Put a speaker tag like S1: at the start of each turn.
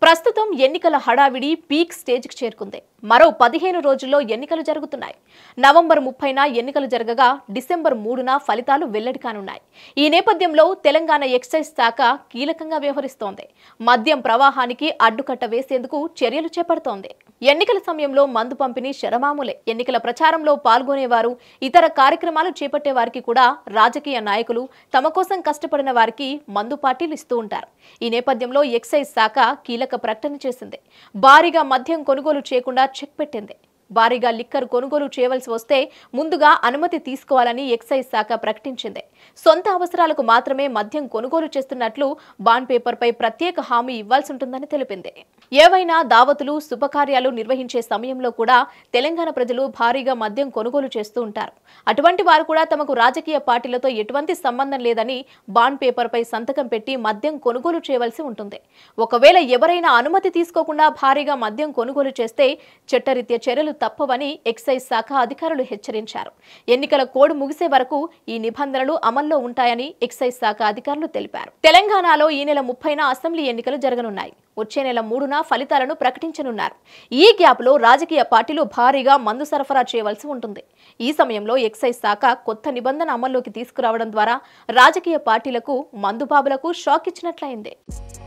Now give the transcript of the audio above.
S1: ప్రస్తుతం ఎన్నికల హడావిడి పీక్ స్టేజ్కి చేరుకుంది మరో పదిహేను రోజుల్లో ఎన్నికలు జరుగుతున్నాయి నవంబర్ ముప్పైన ఎన్నికలు జరగగా డిసెంబర్ మూడున ఫలితాలు వెల్లడి కానున్నాయి ఈ నేపథ్యంలో తెలంగాణ ఎక్సైజ్ శాఖ కీలకంగా వ్యవహరిస్తోంది మద్యం ప్రవాహానికి అడ్డుకట్ట వేసేందుకు చర్యలు చేపడుతోంది ఎన్నికల సమయంలో మందు పంపిణీ శరమాములే ఎన్నికల ప్రచారంలో పాల్గొనేవారు ఇతర కార్యక్రమాలు చేపట్టే వారికి కూడా రాజకీయ నాయకులు తమ కోసం కష్టపడిన వారికి మందు పార్టీలు ఇస్తూ ఉంటారు ఈ నేపథ్యంలో ఎక్సైజ్ శాఖ కీలక ప్రకటన చేసింది భారీగా మద్యం కొనుగోలు చేయకుండా చెక్ పెట్టింది భారీగా లిక్కర్ కొనుగోలు చేయవలసి వస్తే ముందుగా అనుమతి తీసుకోవాలని ఎక్సైజ్ శాఖ ప్రకటించింది సొంత అవసరాలకు మాత్రమే మద్యం కొనుగోలు చేస్తున్నట్లు బాండ్ పేపర్పై ప్రత్యేక హామీ ఇవ్వాల్సి ఉంటుందని తెలిపింది ఏవైనా దావతులు శుభకార్యాలు నిర్వహించే సమయంలో కూడా తెలంగాణ ప్రజలు భారీగా మద్యం కొనుగోలు చేస్తూ ఉంటారు అటువంటి వారు కూడా తమకు రాజకీయ పార్టీలతో ఎటువంటి సంబంధం లేదని బాండ్ పేపర్పై సంతకం పెట్టి మద్యం కొనుగోలు చేయవలసి ఉంటుంది ఒకవేళ ఎవరైనా అనుమతి తీసుకోకుండా భారీగా మద్యం కొనుగోలు చేస్తే చట్టరీత్యా చర్యలు తప్పవని ఎక్సైజ్ శాఖ అధికారులు హెచ్చరించారు ఎన్నికల కోడ్ ముగిసే వరకు ఈ నిబంధనలు అమల్లో ఉంటాయని ఎక్సైజ్ శాఖ అధికారులు తెలిపారు తెలంగాణలో ఈ నెల ముప్పైన అసెంబ్లీ ఎన్నికలు జరగనున్నాయి వచ్చే నెల మూడున ఫలితాలను ప్రకటించనున్నారు ఈ గ్యాప్లో రాజకీయ పార్టీలు భారీగా మందు సరఫరా చేయవలసి ఉంటుంది ఈ సమయంలో ఎక్సైజ్ శాఖ కొత్త నిబంధన అమల్లోకి తీసుకురావడం ద్వారా రాజకీయ పార్టీలకు మందుబాబులకు షాక్ ఇచ్చినట్లయింది